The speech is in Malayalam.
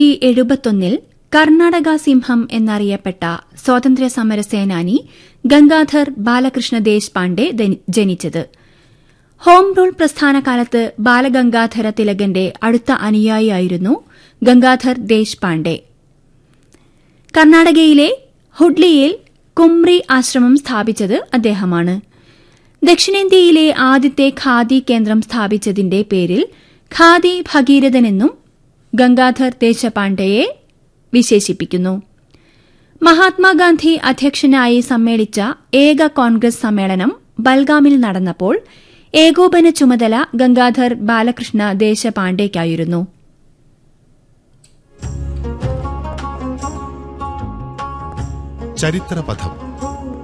എഴുപത്തൊന്നിൽ കർണാടക സിംഹം എന്നറിയപ്പെട്ട സ്വാതന്ത്ര്യ സമര സേനാനി ഗംഗാധർ ബാലകൃഷ്ണ ദേശ്പാണ്ഡെ ജനിച്ചത് ഹോം റൂൾ പ്രസ്ഥാനകാലത്ത് ബാലഗംഗാധര തിലകന്റെ അടുത്ത അനുയായിയായിരുന്നു ഗംഗാധർ ദേശ്പാണ്ഡെ കർണാടകയിലെ ഹുഡ്ലിയിൽ കുമ്രി ആശ്രമം സ്ഥാപിച്ചത് അദ്ദേഹമാണ് ദക്ഷിണേന്ത്യയിലെ ആദ്യത്തെ ഖാദി കേന്ദ്രം സ്ഥാപിച്ചതിന്റെ പേരിൽ ഖാദി ഭഗീരഥനെന്നും ഗംഗാധർ ദേശപാണ്ഡെയെ വിശേഷിപ്പിക്കുന്നു മഹാത്മാഗാന്ധി അധ്യക്ഷനായി സമ്മേളിച്ച ഏക കോൺഗ്രസ് സമ്മേളനം ബൽഗാമിൽ നടന്നപ്പോൾ ഏകോപന ചുമതല ഗംഗാധർ ബാലകൃഷ്ണ ദേശപാണ്ഡെയ്ക്കായിരുന്നു ചരിത്രപഥം